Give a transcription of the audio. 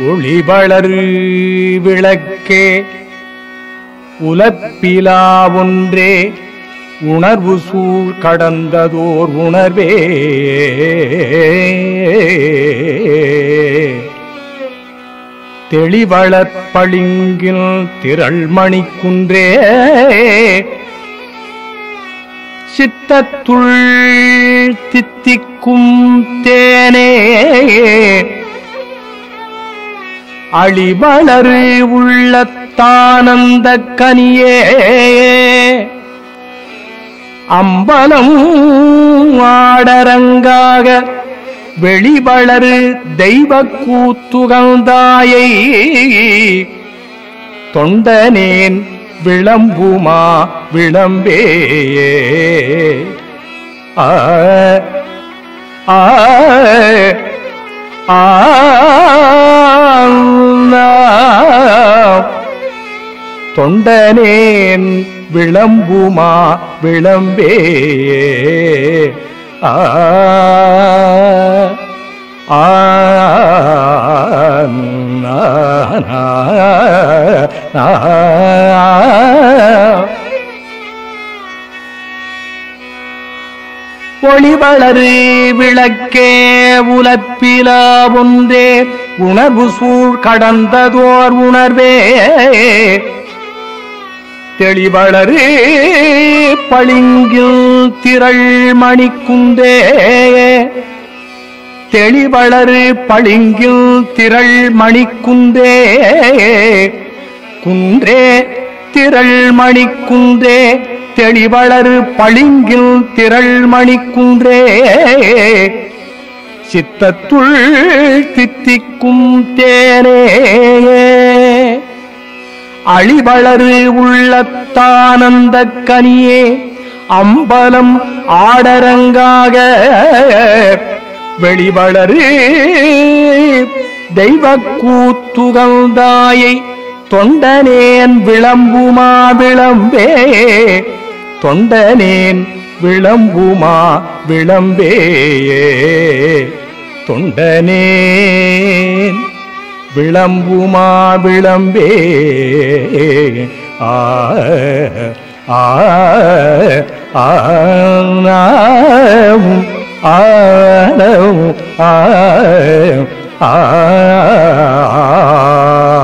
ஒளிவளர் விளக்கே உலப்பிலா ஒன்றே உணர்வு சூழ் கடந்ததோர் உணர்வே தெளிவளர் பளிங்கில் திரள்மணிக்குன்றே சித்தத்துள் தித்திக்கும் தேனே அழிவளரு உள்ளத்தானந்த கனியே அம்பலம் ஆடரங்காக வெளிவளரு தெய்வ கூத்துகந்தாயை தொண்டனேன் விளம்புமா விளம்பே ஆ ஆ ஆ தொண்டனேன் விளம்புமா விளம்பே ஆ ஆ நா, நா, நா. ஒளிவளரு விளக்கே உலப்பிலா ஒன்றே உணர்வு சூழ் கடந்ததோர் உணர்வே தெளிவளரு பளிங்கில் திரள் மணிக்குந்தே தெளிவளரு பளிங்கில் திரள் மணிக்குந்தே குன்றே திரள் மணிக்குன்றே தெளிவளரு பளிங்கில் திரள் மணிக்குன்றே சித்தத்துள் தித்திக்கும் தேனே அழிவளரு உள்ளத்தானந்த கனியே அம்பலம் ஆடரங்காக வெளிவளரு தெய்வ கூத்துகந்தாயை தொண்டனேன் விளம்புமா விளம்பே தொண்டனேன் விளம்புமா விளம்பே தொண்டனேன் விளம்புமா விளம்பே ஆ ஆ ஆ ஆ ஆ ஆ